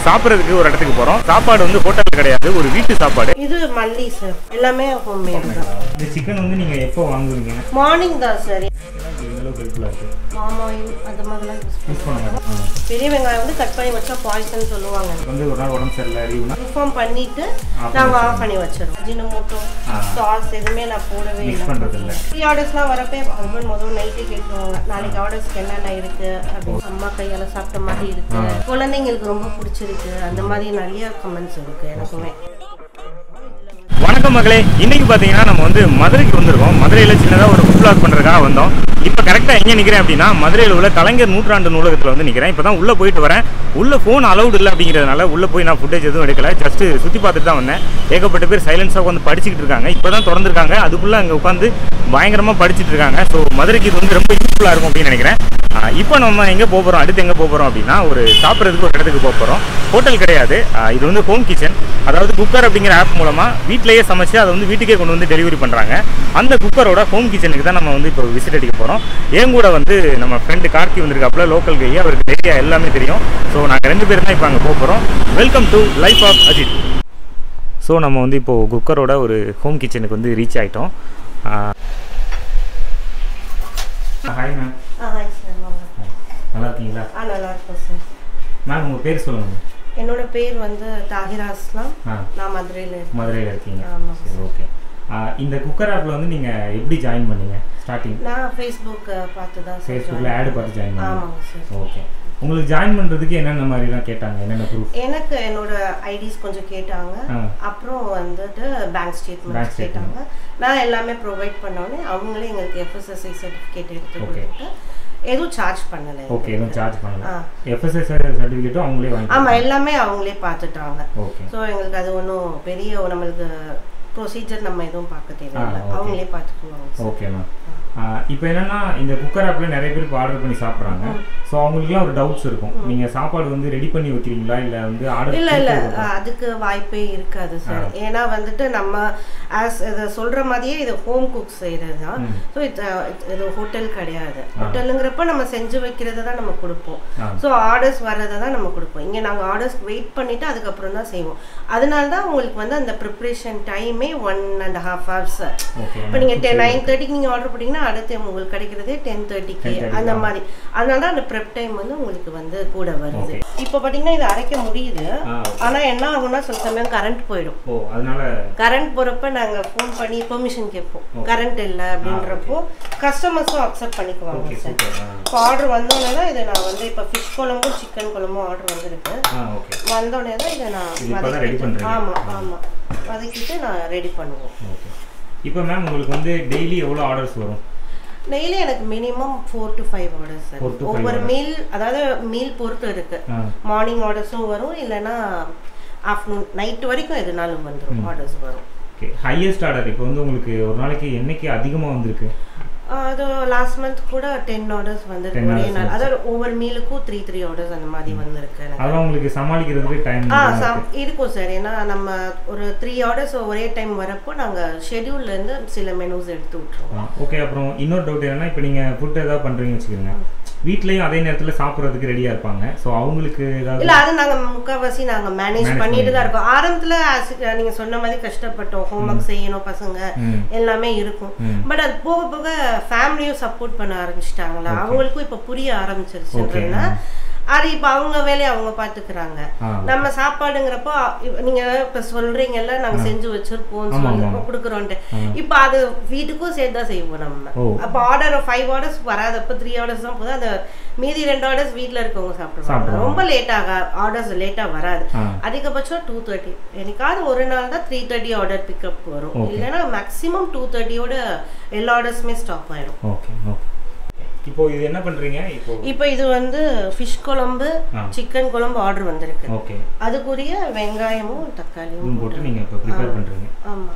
சாப்பிட்றதுக்கு ஒரு இடத்துக்கு போறோம் சாப்பாடு வந்து ஹோட்டல் கிடையாது ஒரு வீட்டு சாப்பாடு இது மல்லி சார் எல்லாமே ஹோம்மேட் தான் இந்த சிக்கன் வந்து நீங்க எப்போ வாங்குவீங்க மார்னிங் தான் சார் இந்த அளவுக்கு ஹெல்ப்ஃபுல்லாக இருக்கு மாமாயில் அந்த மாதிரிலாம் யூஸ் யூஸ் பண்ணுவாங்க பெரிய வெங்காயம் வந்து கட் பண்ணி வச்சா பாய்சன் சொல்லுவாங்க வந்து ஒரு நாள் உடம்பு சரியில்லை லீவுனா இன்ஃபார்ம் பண்ணிட்டு Off நாங்கள் ஆஃப் பண்ணி வச்சிருவோம் அஜினமோட்டோ ஆ. சாஸ் எதுவுமே நான் போடவே மிக்ஸ் இல்லை பண்றது இல்ல ப்ரீ ஆர்டர்ஸ்லாம் வரப்பே ஹஸ்பண்ட் முதல் நைட்டே கேட்டுருவாங்க நாளைக்கு ஆர்டர்ஸ்க்கு என்னென்ன இருக்கு அப்படின்னு அம்மா கையால சாப்பிட்ட மாதிரி இருக்கு குழந்தைங்களுக்கு ரொம்ப பிடிச்சிருக்கு அந்த மாதிரி நிறைய கமெண்ட்ஸ் இருக்கு எனக்குமே வணக்கம் மகளே இன்னைக்கு பார்த்தீங்கன்னா நம்ம வந்து மதுரைக்கு வந்திருக்கோம் மதுரையில் சின்னதாக ஒரு ஃபுட் பிளாக் பண்ணுறதுக்காக வந்தோம் இப்போ கரெக்டாக எங்கே நிற்கிறேன் அப்படின்னா மதுரையில் உள்ள கலைஞர் நூற்றாண்டு நூலகத்தில் வந்து நிற்கிறேன் இப்போ தான் உள்ளே போயிட்டு வரேன் உள்ளே ஃபோன் அலௌடு இல்லை அப்படிங்கிறதுனால உள்ளே போய் நான் ஃபுட்டேஜ் எதுவும் எடுக்கல ஜஸ்ட் சுற்றி பார்த்துட்டு தான் வந்தேன் ஏகப்பட்ட பேர் சைலன்ஸாக உட்காந்து படிச்சுக்கிட்டு இருக்காங்க இப்போ தான் திறந்துருக்காங்க அதுக்குள்ளே அங்கே உட்காந்து பயங்கரமாக படிச்சுட்டு இருக்காங்க ஸோ மதுரைக்கு இது வந்து ரொம்ப யூஸ்ஃபுல்லாக இருக்கும் அப்படின்னு நினைக்கிறேன் ஆஹ் இப்போ நம்ம எங்கே போக போகிறோம் அடுத்து எங்கே போக போகிறோம் அப்படின்னா ஒரு சாப்பிட்றதுக்கு ஒரு இடத்துக்கு போக போகிறோம் ஹோட்டல் கிடையாது ஆஹ் இது வந்து ஹோம் கிச்சன் அதாவது குக்கர் அப்படிங்கிற ஆப் மூலமாக வீட்டிலேயே சமைச்சு அதை வந்து வீட்டுக்கே கொண்டு வந்து டெலிவரி பண்ணுறாங்க அந்த குக்கரோட ஹோம் கிச்சனுக்கு தான் நம்ம வந்து இப்போ விசிட் அடிக்க போகிறோம் என் கூட வந்து நம்ம ஃப்ரெண்டு கார்த்தி வந்திருக்காப்புல லோக்கல் கை அவருக்கு நிறைய எல்லாமே தெரியும் ஸோ நாங்கள் ரெண்டு பேரும் தான் இப்போ அங்கே போக போகிறோம் welcome to life of Ajith so நம்ம வந்து இப்போது குக்கரோட ஒரு ஹோம் கிச்சனுக்கு வந்து ரீச் ஆகிட்டோம் ஹாய் மேம் ஆ ஹாய் சார் வாங்க நல்லா இருக்கீங்களா ஆ நல்லா இருக்கும் சார் மேம் உங்கள் பேர் சொல்லுங்கள் என்னோட பேர் வந்து தாகிரா அஸ்லாம் ஆ நான் மதுரையில் இருக்கேன் மதுரையில் இருக்கீங்க ஆமா. சரி ஓகே இந்த குக்கர் ஆப்பில் வந்து நீங்கள் எப்படி ஜாயின் பண்ணீங்க ஸ்டார்டிங் நான் ஃபேஸ்புக் பார்த்து தான் சார் ஃபேஸ்புக்கில் ஆடு பார்த்து ஜாயின் பண்ணீங்க ஆமாங்க சார் ஓகே உங்களுக்கு ஜாயின் பண்ணுறதுக்கு என்னென்ன மாதிரிலாம் கேட்டாங்க என்னென்ன ப்ரூஃப் எனக்கு என்னோட ஐடிஸ் கொஞ்சம் கேட்டாங்க ஆ. அப்புறம் வந்துட்டு பேங்க் Bank ஸ்டேட்மெண்ட் statement. கேட்டாங்க நான் எல்லாமே ப்ரொவைட் பண்ணோடனே அவங்களே எங்களுக்கு எஃப்எஸ்எஸ்ஐ சர்டிஃபிகேட் எடுத்து Okay. கொடுத்துட்டு எதுவும் சார்ஜ் பண்ணலை ஓகே எதுவும் சார்ஜ் பண்ணல ஆ. எஃப்எஸ்எஸ் சர்டிஃபிகேட்டும் அவங்களே வாங்கி ஆமா எல்லாமே அவங்களே பார்த்துட்டாங்க ஓகே ஸோ எங்களுக்கு அது ஒன்றும் பெரிய நம்மளுக்கு ப்ரொசீஜர் நம்ம எதுவும் பார்க்க தேவையில்லை ஆ, okay. அவங்களே பார்த்துக்குவாங்க ஓகே மேம் இப்போ என்னன்னா இந்த குக்கர் ஆப்பில் நிறைய பேர் இப்போ ஆர்டர் பண்ணி சாப்பிட்றாங்க ஸோ அவங்களுக்குலாம் ஒரு டவுட்ஸ் இருக்கும் நீங்கள் சாப்பாடு வந்து ரெடி பண்ணி வைக்கிறீங்களா இல்லை வந்து ஆர்டர் இல்ல இல்ல அஹ், அதுக்கு வாய்ப்பே இருக்காது சார் ஏன்னா வந்துட்டு நம்ம ஆஸ் இதை சொல்ற மாதிரியே இது ஹோம் குக் செய்யறது தான் ம். ஸோ இது ஹோட்டல் கிடையாது ஹோட்டலுங்கிறப்ப நம்ம செஞ்சு வைக்கிறத தான் நம்ம கொடுப்போம் ஆ. ஸோ ஆர்டர்ஸ் வர்றதை தான் நம்ம கொடுப்போம் இங்கே நாங்கள் ஆர்டர்ஸ் வெயிட் பண்ணிட்டு அதுக்கப்புறம் தான் செய்வோம் அதனால தான் உங்களுக்கு வந்து அந்த ப்ரிப்ரேஷன் டைமே one and half hours okay இப்போ நீங்கள் டென் நைன் தேர்ட்டிக்கு நீங்கள் ஆர்டர் பண்ணீங்கன்னா அடுத்து உங்களுக்கு கிடைக்கிறதே டென் தேர்ட்டிக்கு 10:30 அந்த மாதிரி அதனால தான் அந்த ப்ரெப் டைம் வந்து உங்களுக்கு வந்து கூட வருது Okay. இப்போ பார்த்தீங்கன்னா இது அரைக்க முடியுது ஆ ஆனால் என்ன ஆகும்னா சில சமயம் கரண்ட் போயிடும் ஓ அதனால கரண்ட் போகிறப்ப நாங்கள் ஃபோன் பண்ணி பெர்மிஷன் கேட்போம் கரண்ட் இல்லை அப்படின்றப்போ கஸ்டமர்ஸும் அக்செப்ட் பண்ணிக்குவாங்க ஓகே சார் சூப்பர் ஆ இப்போ ஆர்டர் வந்தோடனே தான் இதை நான் வந்து இப்போ ஃபிஷ் குழம்பும் சிக்கன் குழம்பும் ஆர்டர் வந்திருக்கு ஆ ஓகே வந்தோடனே தான் இதை நான் இது இப்பதான் ready வதக்கிட்டு பண்றீங்க. ஆமாம் ஆமாம் வதக்கிட்டு நான் ரெடி பண்ணுவோம் ஓகே இப்போ மேம் உங்களுக்கு வந்து டெய்லி எவ்வளோ ஆர்டர்ஸ் வரும் டெய்லி எனக்கு minimum four to five orders Four to five ஒவ்வொரு orders. மீல் அதாவது மீல் பொறுத்து இருக்கு ஆ மார்னிங் ஆர்டர்ஸும் வரும் இல்லைன்னா ஆஃப்டர்நூன் நைட் வரைக்கும் எதுனாலும் வந்துடும் ஆர்டர்ஸ் வரும் ஓகே ஹையஸ்ட் ஆர்டர் இப்போ வந்து உங்களுக்கு ஒரு நாளைக்கு என்னைக்கு அதிகமாக வந்திருக்கு ஆஹ் அது லாஸ்ட் மந்த் கூட டென் ஆர்டர்ஸ் 10 வந்திருக்கு ஒரே orders நாள் அதாவது ஒவ்வொரு மீலுக்கும் த்ரீ த்ரீ ஆர்டர்ஸ் அந்த மாதிரி வந்திருக்கு எனக்கு அதெல்லாம் உங்களுக்கு சமாளிக்கிறதுக்கு டைம் ஆ சம் இருக்கும் சார் ஏன்னா நம்ம ஒரு த்ரீ ஆர்டர்ஸ் ஒரே டைம் வரப்போ நாங்கள் ஷெட்யூல்ல இருந்து சில மெனூஸ் எடுத்து விட்டுருவோம் ஓகே அப்புறம் இன்னொரு டவுட் என்னன்னா இப்போ நீங்கள் ஃபுட் ஏதாவது பண்ணுறீங்கன்னு வச்சுக்கோங்க வீட்லேயும் அதே நேரத்தில் சாப்பிட்றதுக்கு ரெடியாக இருப்பாங்க ஸோ அவங்களுக்கு ஏதாவது இல்ல அது நாங்க முக்கால்வாசி நாங்க மேனேஜ் Manage பண்ணிட்டு தான் இருக்கோம் ஆரம்பத்துல as- நீங்க சொன்ன மாதிரி கஷ்டப்பட்டோம் ஹோம்ஒர்க் செய்யணும் பசங்க ம் எல்லாமே இருக்கும் ம். பட் அது போக போக ஃபேமிலியும் சப்போர்ட் பண்ண ஆரம்பிச்சிட்டாங்களா அவங்களுக்கும் இப்ப புரிய ஆரம்பிச்சிருச்சுன்றதுனா அது இப்ப அவங்க வேலையை அவங்க பாத்துக்கிறாங்க ஆ நம்ம சாப்பாடுங்கிறப்போ இப்ப நீங்க இப்ப சொல்றீங்கல்ல நாங்க செஞ்சு வச்சிருப்போம் ஆமா, சொல்லி ஆமா. கொடுக்குறோன்ட்டு இப்ப அது வீட்டுக்கும் சேர்த்து தான் செய்வோம் நம்ம ஓ. அப்ப ஆர்டர் ஃபைவ் ஆர்டர்ஸ் வராதப்ப த்ரீ ஆர்டர்ஸ் தான் போதும் அந்த மீதி ரெண்டு ஆர்டர்ஸ் வீட்ல இருக்கவங்க சாப்பிடுவாங்க சாப்பிடுவாங்க. ரொம்ப லேட் ஆக ஆர்டர்ஸ் லேட்டா வராது ஆ அதிகபட்சம் டூ தேர்ட்டி என்னைக்காவது ஒரு நாள் தான் த்ரீ தேர்ட்டி ஆர்டர் பிக்கப் வரும் Okay. இல்லைன்னா மேக்ஸிமம் டூ தேர்ட்டியோட எல்லா ஆர்டர்ஸுமே ஸ்டாப் ஆயிடும் ஓகே ஓகே இப்போ இது என்ன பண்ணுறீங்க இப்போ இப்போ இது வந்து ஃபிஷ் குழம்பு ஆ. சிக்கன் குழம்பு ஆர்டர் வந்திருக்கு ஓகே அதுக்குரிய வெங்காயமும் தக்காளியும் இதுவும் போட்டு நீங்கள் இப்போ ப்ரிப்பேர் பண்ணுறீங்க ஆமா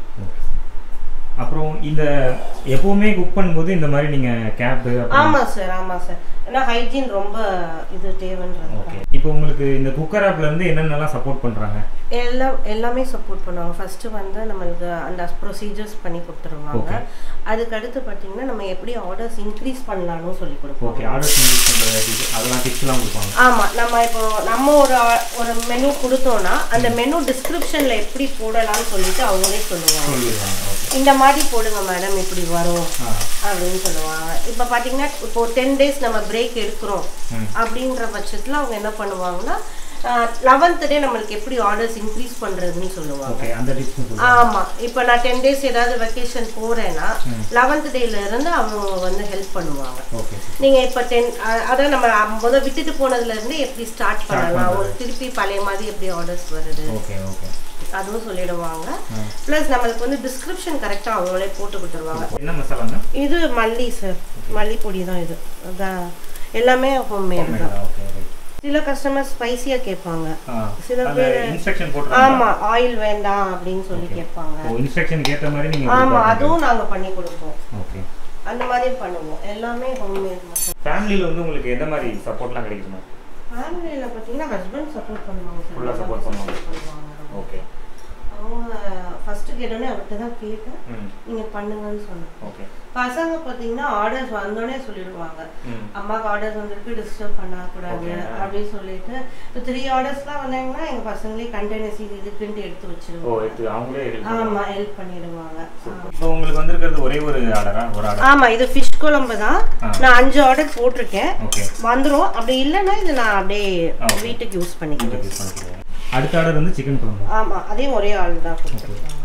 அப்புறம் இந்த எப்போவுமே குக் பண்ணும்போது இந்த மாதிரி நீங்கள் கேப்பு ஆமா சார் ஆமா சார் ஏன்னா ஹைஜீன் ரொம்ப இது தேவைன்றது ஓகே இப்போ உங்களுக்கு இந்த குக்கர் ஆப்ல இருந்து என்னென்னலாம் சப்போர்ட் பண்ணுறாங்க எல்லாம் எல்லாமே சப்போர்ட் பண்ணுவாங்க ஃபர்ஸ்ட் வந்து நம்மளுக்கு அந்த ப்ரொசீஜர்ஸ் பண்ணி கொடுத்துருவாங்க Okay. அதுக்கு அடுத்து பார்த்தீங்கன்னா நம்ம எப்படி ஆர்டர்ஸ் இன்க்ரீஸ் பண்ணலாம்னு சொல்லி கொடுப்போம் ஓகே ஆர்டர்ஸ் யூஸ் பண்ணுற அதெல்லாம் டிப்ஸ்லாம் கொடுப்பாங்க ஆமா நம்ம இப்போ நம்ம ஒரு ஆ- ஒரு மெனு கொடுத்தோம்னா அந்த மெனு டிஸ்கிரிப்ஷன்ல எப்படி போடலாம்னு சொல்லிட்டு அவங்களே சொல்லுவாங்க சொல்லிடுவாங்க ஓகே இந்த மாதிரி போடுங்க மேடம் இப்படி வரும் ஆ அப்படின்னு சொல்லுவாங்க இப்போ பார்த்தீங்கன்னா இப்போ டென் டேஸ் நம்ம பிரேக் எடுக்கிறோம் ம். அப்படின்ற பட்சத்தில் அவங்க என்ன பண்ணுவாங்கன்னா லெவன்த் டே நம்மளுக்கு எப்படி ஆர்டர்ஸ் இன்க்ரீஸ் பண்ணுறதுன்னு சொல்லுவாங்க ஓகே அந்த டிப்ஸ் சொல்லுவாங்க ஆமா இப்போ நான் டென் டேஸ் ஏதாவது வெக்கேஷன் போறேன்னா லெவன்த் டேல இருந்து அவங்க வந்து ஹெல்ப் பண்ணுவாங்க ஓகே நீங்க இப்ப டென் அதான் நம்ம முத விட்டுட்டு போனதுல இருந்து எப்படி ஸ்டார்ட் பண்ணலாம் ஒரு திருப்பி பழைய மாதிரி எப்படி ஆர்டர்ஸ் வருது ஓகே ஓகே அதுவும் சொல்லிடுவாங்க ப்ளஸ் நம்மளுக்கு வந்து டிஸ்கிரிப்ஷன் கரெக்டாக அவங்களே போட்டு கொடுத்துருவாங்க என்ன மசாலாங்க இது மல்லி சார் மல்லிப்பொடி தான் இது அதான் எல்லாமே ஹோம்மேட் தான் ஓகே ரைட் சில கஸ்டமர் ஸ்பைசியா கேட்பாங்க ஆ சில அந்த பேர் இன்ஸ்ட்ரக்ஷன் போட்டுருவாங்க ஆமா ஆயில் வேண்டாம் அப்படின்னு சொல்லி கேட்பாங்க ஓ இன்ஸ்ட்ரக்ஷனுக்கு ஏற்ற மாதிரி நீங்கள் ஆமா அதுவும் நாங்க பண்ணி கொடுப்போம் ஓகே அந்த மாதிரி பண்ணுவோம் எல்லாமே ஹோம்மேட் மட்டும் ஃபேமிலியில் வந்து உங்களுக்கு எந்த மாதிரி சப்போர்ட்லாம் கிடைக்குமா ஃபேமிலியில் பார்த்தீங்கன்னா ஹஸ்பண்ட் சப்போர்ட் பண்ணுவாங்க சார் Full ஆ support பண்ணுவாங்க. பண்ணுவாங்க ஓகே அவங்க ஃபர்ஸ்ட் கேட்டோடனே அவர்கிட்ட தான் கேட்டேன் ம் நீங்க பண்ணுங்கன்னு சொன்னேன் ஓகே பசங்க பார்த்தீங்கன்னா ஆர்டர்ஸ் வந்தோடனே சொல்லிடுவாங்க ம் அம்மாவுக்கு ஆர்டர்ஸ் வந்திருக்கு டிஸ்டர்ப் பண்ணக்கூடாது Okay. அப்படின்னு சொல்லிட்டு இப்போ த்ரீ ஆர்டர்ஸ்லாம் வந்தாங்கன்னா எங்க பசங்களே கண்டெய்னர்ஸ் இது இதுக்குன்ட்டு எடுத்து ஓ வச்சிருவாங்க எடுத்து அவங்களே help ஆமா ஹெல்ப் பண்ணிடுவாங்க ஆ. இப்போ உங்களுக்கு வந்திருக்கிறது ஒரே ஒரு ஆர்டரா ஒரு ஆர்டர் ஆமா இது ஃபிஷ் குழம்பு தான் ஆ. நான் அஞ்சு ஆர்டர் போட்டிருக்கேன் ஓகே வந்துரும் அப்படி இல்லைன்னா இது நான் அப்படியே Okay. வீட்டுக்கு யூஸ் பண்ணிக்கிறேன் யூஸ் பண்ணிக்கிறேன் அடுத்த ஆர்டர் வந்து சிக்கன் குழம்பு ஆமா அதையும் ஒரே ஆள் தான் கொடுத்துருக்காங்க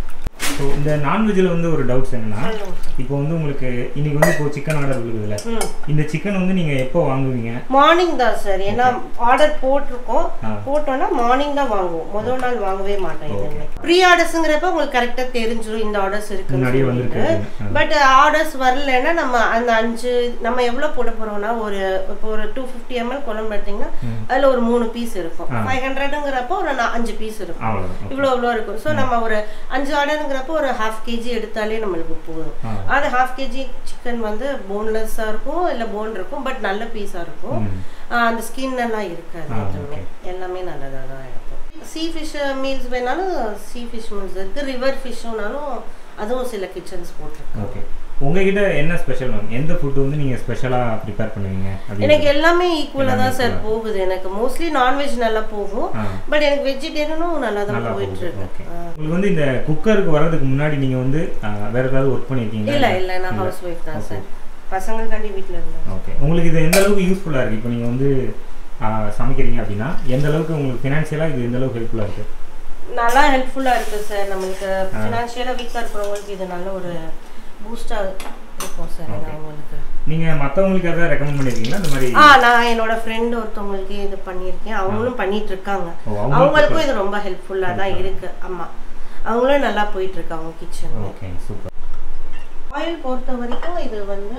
ஸோ இந்த நான்வெஜ்ஜில் வந்து ஒரு டவுட்ஸ் என்னன்னா சொல்லுங்க. இப்போ வந்து உங்களுக்கு இன்னைக்கு வந்து இப்போ சிக்கன் ஆர்டர் விழுகுதுல்ல ம் இந்த சிக்கன் வந்து நீங்கள் எப்போ வாங்குவீங்க மார்னிங் தான் சார் ஏன்னா ஆர்டர் போட்டிருக்கோம் ஆ. போட்டோம்னா மார்னிங் தான் வாங்குவோம் முதல் நாள் வாங்கவே மாட்டோம் எதுவுமே ப்ரீ ஆர்டர்ஸுங்கிறப்ப உங்களுக்கு கரெக்டாக தெரிஞ்சிடும் இந்த ஆர்டர்ஸ் முன்னாடியே இருக்குன்னு வந்திருக்கு சொல்லிட்டு அப்படின்னு. பட் ஆர்டர்ஸ் வரலைன்னா நம்ம அந்த அஞ்சு நம்ம எவ்வளோ போட போறோம்னா ஒரு இப்போ ஒரு டூ ஃபிஃப்டி எம்எல் குழம்பு எடுத்தீங்கன்னா அதில் ஒரு மூணு பீஸ் இருக்கும் ஃபைவ் ஹண்ட்ரடுங்கிறப்போ ஒரு நா- அஞ்சு பீஸ் இருக்கும் அவ்வளோதான் இவ்வளோ இவ்வளோ இருக்கும் ஸோ நம்ம ஒரு அஞ்சு ஆர்டருங்கிறப்போ ஒரு ஹாஃப் கேஜி எடுத்தாலே நம்மளுக்கு போதும் ஆ. அது ஹாஃப் கேஜி சிக்கன் வந்து போன்லெஸ்ஸாக இருக்கும் இல்லை போன் இருக்கும் பட் நல்ல பீஸாக இருக்கும் ம். ஆ, அந்த ஸ்கின் எல்லாம் இருக்காது ஆ, எதுவுமே எல்லாமே நல்லதாக தான் இருக்கும் சீ ஃபிஷ் மீல்ஸ் வேணாலும் சீ ஃபிஷ் மீல்ஸ் இருக்குது ரிவர் ஃபிஷ்ஷுனாலும் அதுவும் சில கிச்சன்ஸ் போட்டிருக்கு ஓகே உங்ககிட்ட என்ன ஸ்பெஷல் மேம் எந்த ஃபுட் வந்து நீங்கள் ஸ்பெஷலாக ப்ரிப்பேர் பண்ணுவீங்க அப்படின்னு எனக்கு எல்லாமே ஈக்குவலாக தான் சார் போகுது எனக்கு மோஸ்ட்லி நான்வெஜ் நல்லா போகும் ஆ. பட் எனக்கு வெஜிடேரியனும் நல்லா தான் நல்லா போயிட்டு போகுது இருக்கு ஓகே உங்களுக்கு வந்து இந்த குக்கருக்கு வர்றதுக்கு முன்னாடி நீங்கள் வந்து ஆ, வேற ஏதாவது ஒர்க் பண்ணியிருக்கீங்களா இல்லை இல்லை நான் ஹவுஸ் ஒய்ஃப் தான் சார் பசங்களுக்காண்டி வீட்டில் இருந்தேன் ஓகே உங்களுக்கு இது எந்த அளவுக்கு யூஸ்ஃபுல்லாக இருக்குது இப்போ நீங்கள் வந்து ஆ, சமைக்கிறீங்க அப்படின்னா எந்த அளவுக்கு உங்களுக்கு ஃபினான்ஷியலாக இது எந்த அளவுக்கு ஹெல்ப்ஃபுல்லாக இருக்குது நல்லா ஹெல்ப்ஃபுல்லாக இருக்குது சார் நம்மளுக்கு ஃபினான்ஷியலாக வீக்காக இருக்கிறவங்களுக்கு இது நல்ல ஒரு பூஸ்டாக இருக்கும் சார் அவங்களுக்கு நீங்கள் மற்றவங்களுக்கு எதாவது ரெக்கமெண்ட் பண்ணியிருக்கீங்களா இந்த மாதிரி ஆ நான் என்னோட ஃப்ரெண்ட் ஒருத்தவங்களுக்கு இது பண்ணியிருக்கேன் அவங்களும் பண்ணிட்டு இருக்காங்க ஓ, அவங்களும் அவங்களுக்கும் இது ரொம்ப ஹெல்ப்ஃபுல்லாக தான் இருக்கு ஆமா அவங்களும் நல்லா போயிட்டு இருக்கு அவங்க கிச்சன் ஓகே சூப்பர் ஆயில் பொறுத்த வரைக்கும் இது வந்து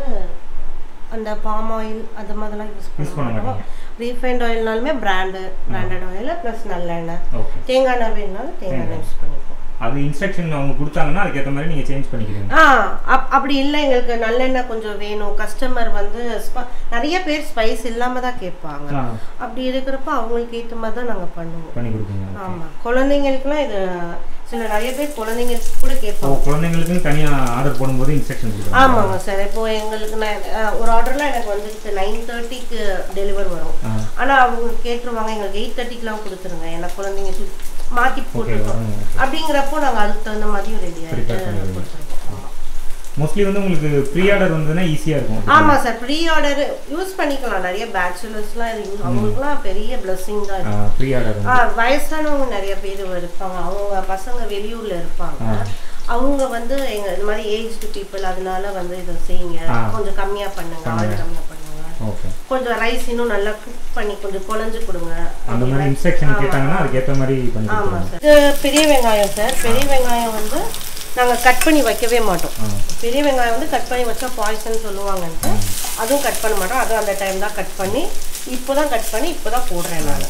அந்த பாம் ஆயில் அது மாதிரிலாம் யூஸ் Use பண்ண பண்ண மாட்டோம் ரீஃபைண்ட் ஆயில்னாலுமே பிராண்டு பிராண்டட் ஆயில் ப்ளஸ் நல்லெண்ணெய் ஓகே தேங்காய் எண்ணெய் வேணுனாலும் தேங்காய் எண்ணெய் யூஸ் பண்ணிப்போம் அது இன்ஸ்ட்ரக்ஷன் அவங்க கொடுத்தாங்கன்னா அதுக்கேற்ற மாதிரி நீங்கள் சேஞ்ச் பண்ணிக்கிறீங்க ஆ அப் அப்படி இல்லை எங்களுக்கு நல்லெண்ணெய் கொஞ்சம் வேணும் கஸ்டமர் வந்து spi- நிறைய பேர் ஸ்பைஸ் இல்லாம தான் கேட்பாங்க ஆ அப்படி இருக்கிறப்ப அவங்களுக்கு ஏற்ற மாதிரி தான் நாங்கள் பண்ணுவோம் பண்ணி கொடுப்பீங்க ஆமா குழந்தைங்களுக்குலாம் இது சில நிறைய பேர் குழந்தைங்களுக்கு கூட ஓ கேட்பாங்க குழந்தைங்களுக்குன்னு தனியாக ஆர்டர் போடும்போது இன்ஸ்ட்ரக்ஷன் கொடுக்குறாங்க ஆமாங்க சார் இப்போ எங்களுக்கு நான் அஹ், ஒரு ஆர்டர்லாம் எனக்கு வந்துருக்கு நைன் தேர்ட்டிக்கு டெலிவர் வரும் ஆ ஆனா அவங்க கேட்டுருவாங்க எங்களுக்கு எயிட் தேர்ட்டிக்கெலாம் கொடுத்துருங்க ஏன்னா குழந்தைங்க தூ- மாத்தி ஓகே போட்டுருக்கோம் வரும் அப்படிங்கிறப்போ நாங்க அதுக்கு தகுந்த மாதிரியும் ரெடி ஆகிட்டு Prepare பண்ணிடுவீங்க. கொடுத்துருவோம் ஆமா. மோஸ்ட்லி வந்து உங்களுக்கு ப்ரீ ஆர்டர் வந்ததுன்னா ஈஸியாக இருக்கும் ஆமா சார் ப்ரீ ஆர்டர் யூஸ் பண்ணிக்கலாம் நிறைய பேச்சுலர்ஸ்லாம் இது use- அவங்களுக்குலாம் பெரிய blessing தான் இது. ப்ரீ ஆர்டர் ஆ, வயசானவங்க நிறைய பேர் இருப்பாங்க அவங்க பசங்க வெளியூர்ல இருப்பாங்க அவங்க வந்து எங்க இந்த மாதிரி ஏஜ்டு பீப்புள் அதனால வந்து இதை செய்யுங்க ஆ. கொஞ்சம் கம்மியா பண்ணுங்க ஆயில் கம்மியா பண்ணுங்க ஓகே கொஞ்சம் ரைஸ் இன்னும் நல்லா குக் பண்ணி கொஞ்சம் குழஞ்சு கொடுங்க அந்த மாதிரி இன்ஸ்ட்ரக்ஷன் கேட்டாங்கன்னா அதுக்கேற்ற மாதிரி பண்ணி ஆமா கொடுத்துருவாங்க சார் இது பெரிய வெங்காயம் சார் பெரிய வெங்காயம் வந்து நாங்க கட் பண்ணி வைக்கவே மாட்டோம் ஆ பெரிய வெங்காயம் வந்து கட் பண்ணி வச்சா பாய்சன் சொல்லுவாங்கன்ட்டு அதுவும் கட் பண்ண மாட்டோம் அதுவும் அந்த டைம் தான் கட் பண்ணி இப்போதான் கட் பண்ணி இப்போதான் போடுறேன் நான்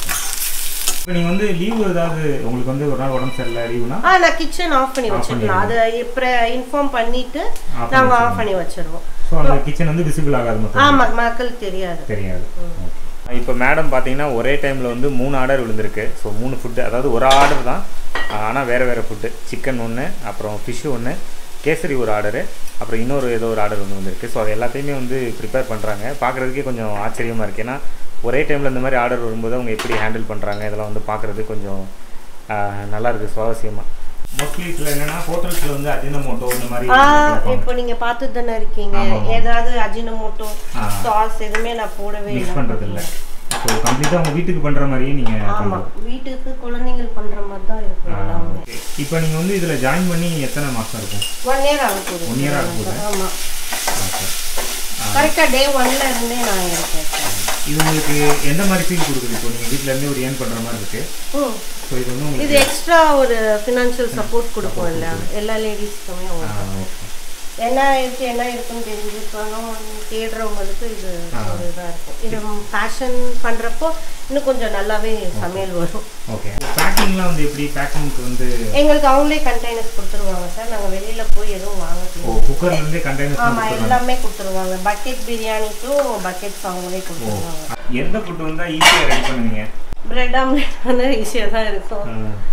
இப்போ நீங்கள் வந்து லீவு ஏதாவது உங்களுக்கு வந்து ஒரு நாள் உடம்பு சரியில்லை லீவுனா ஆ நான் கிச்சன் ஆஃப் பண்ணி வச்சிடலாம் அதை இப்போ இன்ஃபார்ம் பண்ணிட்டு Off நாங்க ஆஃப் பண்ணி வச்சிருவோம் ஸோ அந்த கிச்சன் வந்து விசிபிள் ஆகாது மொத்தம் ஆமா மக்களுக்கு தெரியாது தெரியாது ஓகே இப்போ மேடம் பார்த்தீங்கன்னா ஒரே டைமில் வந்து மூணு ஆர்டர் விழுந்திருக்கு ஸோ மூணு ஃபுட்டு அதாவது ஒரு ஆர்டர் தான் ஆனால் வேறு வேறு ஃபுட்டு சிக்கன் ஒன்று அப்புறம் ஃபிஷ்ஷு ஒன்று கேசரி ஒரு ஆர்டரு அப்புறம் இன்னொரு ஏதோ ஒரு ஆர்டர் வந்து வந்திருக்கு ஸோ அது எல்லாத்தையுமே வந்து ப்ரிப்பேர் பண்ணுறாங்க பார்க்குறதுக்கே கொஞ்சம் ஆச்சரியமாக இருக்குது ஏன்னா ஒரே டைமில் இந்த மாதிரி ஆர்டர் வரும்போது அவங்க எப்படி ஹேண்டில் பண்ணுறாங்க இதெல்லாம் வந்து பார்க்குறது கொஞ்சம் ஆஹ், நல்லா இருக்குது சுவாரஸ்யமாக மோஸ்ட்லி இதில் என்னென்னா ஹோட்டல்ஸில் வந்து அஜினமோட்டோ இந்த மாதிரி ஆ கொடுப்பாங்க. இப்போ நீங்க பார்த்துட்டு தானே இருக்கீங்க ஆமா, ஆமா. ஏதாவது அஜினமோட்டோ ஆ. சாஸ் எதுவுமே நான் போடவே மிக்ஸ் இல்லை பண்ணுறது இல்லை ஸோ கம்ப்ளீட்டாக உங்கள் வீட்டுக்கு பண்ணுற மாதிரியே நீங்கள் ஆமா வீட்டுக்கு குழந்தைங்கள் பண்ற மாதிரி தான் இருக்கும் எல்லாமே இப்போ நீங்கள் வந்து இதில் ஜாயின் பண்ணி எத்தனை மாதம் இருக்கும் ஒன் இயர் ஆக போகுது One year ஆக போகுது. ஆமா ஓகே கரெக்டா டே ஒன்ல இருந்தே நான் இருக்கேன் இது உங்களுக்கு எந்த மாதிரி ஃபீல் கொடுக்குது இப்போ நீங்கள் வீட்டில் இருந்தே ஒரு ஏர்ன் பண்ணுற மாதிரி இருக்கு ம். ஸோ இது வந்து உங்களுக்கு இது எக்ஸ்ட்ரா ஒரு ஃபினான்ஷியல் சப்போர்ட் கொடுக்கும் இல்ல எல்லா லேடிஸ்க்குமே ஆ, ஓகே என்ன இருக்கு என்ன இருக்குன்னு தெரிஞ்சுக்கணும் தேடுறவங்களுக்கு இது ஒரு இதாக இருக்கும் இது ஃபேஷன் பண்றப்போ இன்னும் கொஞ்சம் நல்லாவே சமையல் வரும் ஓகே பேக்கிங்லாம் வந்து எப்படி பேக்கிங்க்கு வந்து எங்களுக்கு அவங்களே கண்டெய்னர்ஸ் கொடுத்துருவாங்க சார் நாங்க வெளியில போய் எதுவும் வாங்க ஓ தேவையில்ல. குக்கர்லேருந்தே கண்டெய்னர்ஸ் ஆமா எல்லாமே கொடுத்துருவாங்க பக்கெட் பிரியாணிக்கும் பக்கெட்ஸ் அவங்களே கொடுத்துருவாங்க எந்த ஃபுட்டு வந்தால் ஈஸியாக ரெடி பண்ணுவீங்க பிரெட் ஆம்லெட் வந்து ஈஸியாக தான் இருக்கும்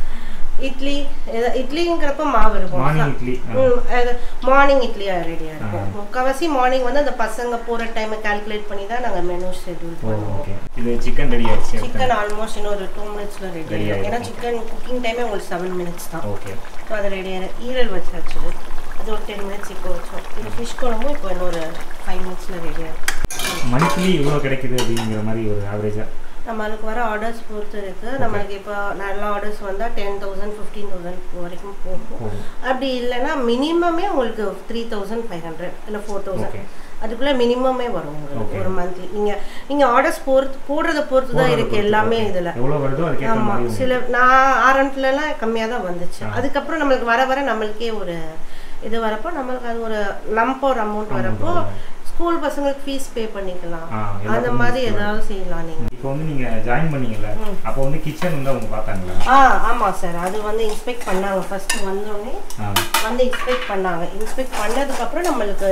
இட்லி எத- இட்லிங்கிறப்ப மாவு இருக்கும் மார்னிங் இட்லி ஆ. மார்னிங் இட்லியா ரெடியா இருக்கும் முக்கால்வாசி மார்னிங் வந்து அந்த பசங்க போற டைமை கால்குலேட் பண்ணி தான் நாங்க மெனு ஷெட்யூல் ஓ பண்ணுவோம் ஓகே இது சிக்கன் ரெடி ஆயிடுச்சு சிக்கன் ஆல்மோஸ்ட் இன்னும் ஒரு டூ மினிட்ஸ்ல ரெடி Ready ஆயிடும் ஆயிடும். ஏன்னா சிக்கன் குக்கிங் டைமே உங்களுக்கு செவன் மினிட்ஸ் தான் ஓகே ஸோ அது ரெடி ஆயிடும் ஈரல் வச்சாச்சு அது ஒரு டென் மினிட்ஸ் இப்போ வச்சோம் இது ஃபிஷ் குழம்பும் இப்போ இன்னொரு ஃபைவ் மினிட்ஸ்ல ரெடி ஆயிடும் மந்த்லி எவ்வளோ கிடைக்குது அப்படிங்கிற மாதிரி ஒரு ஆவரேஜாக நம்மளுக்கு வர ஆர்டர்ஸ் பொறுத்து இருக்கு நம்மளுக்கு இப்போ நல்ல ஆர்டர்ஸ் வந்தால் டென் தௌசண்ட் ஃபிஃப்டீன் தௌசண்ட் வரைக்கும் போகும் அப்படி இல்லைன்னா மினிமமே உங்களுக்கு த்ரீ தௌசண்ட் ஃபைவ் ஹண்ட்ரட் இல்லை ஃபோர் தௌசண்ட் Okay. அதுக்குள்ளே மினிமமே வரும் உங்களுக்கு Okay. ஒரு மந்த்லி நீங்கள் நீங்கள் ஆர்டர்ஸ் பொறுத்து போடுறத பொறுத்து தான் இருக்கு எல்லாமே இதில் எவ்வளோ வருதோ அதுக்கேற்ற ஆமா மாதிரி சில நான் ஆரம்பத்துலலாம் கம்மியாக தான் வந்துச்சு அதுக்கப்புறம் நம்மளுக்கு வர வர நம்மளுக்கே ஒரு இது வரப்போ நம்மளுக்கு அது ஒரு லம்ப் ஒரு அமௌண்ட் வரப்போ ஸ்கூல் பசங்களுக்கு ஃபீஸ் பே பண்ணிக்கலாம் ஆ, அந்த எல்லாத்துக்கும் மாதிரி ஏதாவது செய்யலாம் நீங்கள் இப்போ வந்து நீங்கள் ஜாயின் பண்ணீங்கல்ல அப்போ வந்து கிச்சன் வந்து அவங்க பார்த்தாங்களா ஆ ஆமாம் சார் அது வந்து இன்ஸ்பெக்ட் பண்ணாங்க ஃபர்ஸ்ட் வந்தோடனே ஆ வந்து இன்ஸ்பெக்ட் பண்ணாங்க இன்ஸ்பெக்ட் பண்ணதுக்கப்புறம் நம்மளுக்கு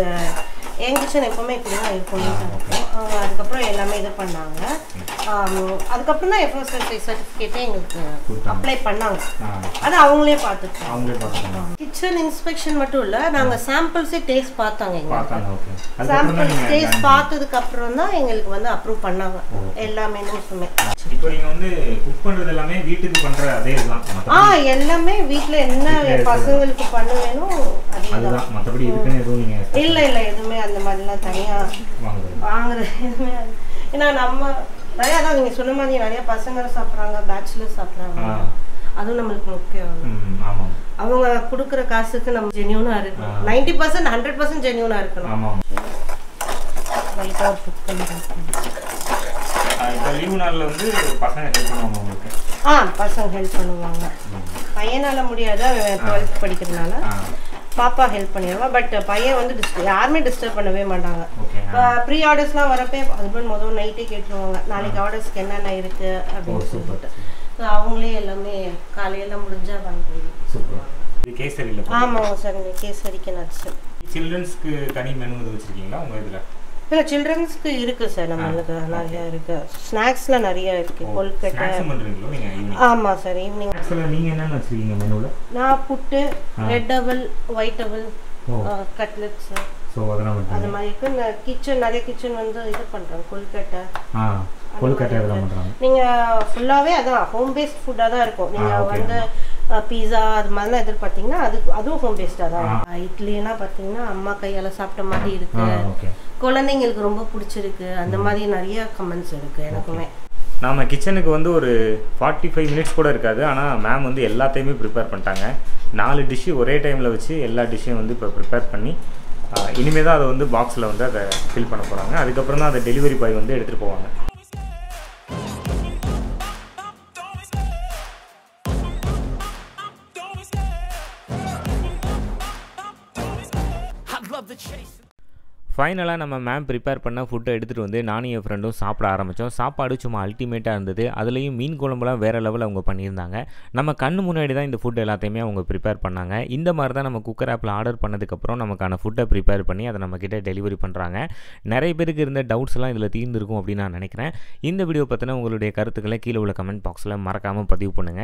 என் கிச்சன் எப்பவுமே இப்படி தான் இருக்கும் neat-ஆ இருக்கும். அவங்க அதுக்கப்புறம் எல்லாமே இது பண்ணாங்க ஆம், அதுக்கப்புறம் தான் எஃப்எஸ்எஸ்ஐ சர்டிஃபிகேட்டே எங்களுக்கு கொடுத்தாங்க. அப்ளை பண்ணாங்க ஆ அது அவங்களே பார்த்துருக்காங்க அவங்களே பார்த்துட்டாங்க கிச்சன் இன்ஸ்பெக்ஷன் மட்டும் இல்லை நாங்கள் சாம்பிள்ஸே டேஸ்ட் பார்த்தாங்க எங்களுக்கு பார்த்தாங்க ஓகே அதுக்கப்புறம் தான் சாம்பிள்ஸ் நீங்கள் டேஸ்ட் பார்த்ததுக்கு அப்புறம் தான் எங்களுக்கு வந்து அப்ரூவ் பண்ணாங்க எல்லா மெனூஸுமே இப்போ நீங்கள் வந்து குக் பண்ணுறது எல்லாமே வீட்டுக்கு பண்ணுற அதே இதுதான் ஆ மற்றபடி எல்லாமே வீட்ல என்ன பசங்களுக்கு பண்ணுவேனோ அதே அதுதான் மற்றபடி இதுக்குன்னு எதுவும் நீங்கள் இல்ல இல்ல எதுவுமே அந்த மாதிரிலாம் தனியா வாங்குறது வாங்குறது எதுவுமே அது- ஏன்னா நம்ம நிறைய அதான் நீங்க சொன்ன மாதிரி நிறைய பசங்க சாப்பிட்றாங்க பேச்சுலர் சாப்பிட்றாங்க ஆ. அதுவும் நம்மளுக்கு முக்கியம் ம் ஆமாம் அவங்க கொடுக்குற காசுக்கு நம்ம ஜென்யூனா இருக்கணும் நைன்டி பர்சன்ட் ஹண்ட்ரட் பர்சன்ட் ஜென்யூனா இருக்கணும் ஆமாம் லைட்டா ஒரு குக் பண்ணி இப்போ லீவு நாளில் வந்து பசங்க ஹெல்ப் பண்ணுவாங்க உங்களுக்கு ஆ பசங்க ஹெல்ப் பண்ணுவாங்க பையனால முடியாது அவன் டுவெல்த் படிக்கிறதுனால ஆ பாப்பா ஹெல்ப் பண்ணிடுவான் பட் பையன் வந்து டிஸ்டர்ப் யாருமே டிஸ்டர்ப் பண்ணவே மாட்டாங்க ஓகே ப்ரீ ஆர்டர்ஸ்லாம் வரப்பே ஹஸ்பண்ட் முதல் நைட்டே கேட்டுருவாங்க நாளைக்கு ஆர்டர்ஸ்க்கு என்னென்ன இருக்கு ஓ அப்படின்னு சூப்பர் சொல்லிட்டு So, அவங்களே எல்லாமே காலையில முடிஞ்சா வாங்கிடுவோம் சூப்பர் இது கேசரியில் ஆமாங்க சார் இந்த கேசரிக்கு நட்ஸ் சில்ட்ரன்ஸ்க்கு தனி மெனு இது வச்சுருக்கீங்களா உங்கள் இதில் இல்லை சில்ட்ரன்ஸ்க்கு இருக்கு சார் நம்மளுக்கு நிறைய இருக்கு ஸ்நாக்ஸ்ல நிறைய இருக்கு கொல்கட்டை ஸ்நாக்ஸும் பண்ணுறீங்களோ நீங்கள் ஈவினிங் ஆமா சார் ஈவினிங் ஆக்சுவலாக நீங்கள் என்னென்ன வச்சுருக்கீங்க மெனுவில் நான் புட்டு ரெட் டபுள் ஒயிட் டபுள் ஓ கட்லெட்ஸ் ஸோ அதெல்லாம் அந்த பண்ணுறீங்க மாதிரி இருக்கு இந்த கிச்சன் நிறைய கிச்சன் வந்து இது பண்றோம் கொல்கட்டை ஆ கொழுக்கட்டை இதெல்லாம் பண்ணுறாங்க நீங்க ஃபுல்லாவே அதான் ஹோம் பேஸ்ட் ஃபுட்டா தான் இருக்கும் நீங்க ஆ, okay. வந்து பீஸா அது மாதிரிலாம் எதிர்பார்த்தீங்கன்னா அது அதுவும் ஹோம் பேஸ்டா தான் இருக்கும். இட்லிலாம் பார்த்தீங்கன்னா அம்மா கையால சாப்பிட்ட மாதிரி ஆ இருக்கு ஓகே குழந்தைங்களுக்கு ரொம்ப பிடிச்சிருக்கு அந்த மாதிரி நிறைய கமெண்ட்ஸ் இருக்கு எனக்குமே நாம கிச்சனுக்கு வந்து ஒரு ஃபார்ட்டி ஃபைவ் மினிட்ஸ் கூட இருக்காது ஆனால் மேம் வந்து எல்லாத்தையுமே ப்ரிப்பேர் பண்ணிட்டாங்க நாலு டிஷ்ஷு ஒரே டைமில் வச்சு எல்லா டிஷ்ஷையும் வந்து இப்போ ப்ரிப்பேர் பண்ணி இனிமேல் தான் அதை வந்து பாக்ஸில் வந்து அதை ஃபில் பண்ண போகிறாங்க அதுக்கப்புறம் தான் அதை டெலிவரி பாய் வந்து எடுத்துகிட்டு போவாங்க ஃபைனலாக நம்ம மேம் ப்ரிப்பேர் பண்ண ஃபுட்டை எடுத்துகிட்டு வந்து நானும் என் ஃப்ரெண்டும் சாப்பிட ஆரம்பித்தோம் சாப்பாடு சும்மா அல்டிமேட்டாக இருந்தது அதுலேயும் மீன் குழம்புலாம் வேறு லெவலில் அவங்க பண்ணியிருந்தாங்க நம்ம கண்ணு முன்னாடி தான் இந்த ஃபுட் எல்லாத்தையுமே அவங்க ப்ரிப்பேர் பண்ணாங்க இந்த மாதிரி தான் நம்ம குக்கர் ஆப்பில் ஆர்டர் பண்ணதுக்கப்புறம் நமக்கான ஃபுட்டை ப்ரிப்பேர் பண்ணி அதை நம்மக்கிட்ட டெலிவரி பண்ணுறாங்க நிறைய பேருக்கு இருந்த டவுட்ஸ் எல்லாம் இதில் தீர்ந்திருக்கும் அப்படின்னு நான் நினைக்கிறேன் இந்த வீடியோ பற்றின உங்களுடைய கருத்துக்களை கீழே உள்ள கமெண்ட் பாக்ஸில் மறக்காமல் பதிவு பண்ணுங்கள்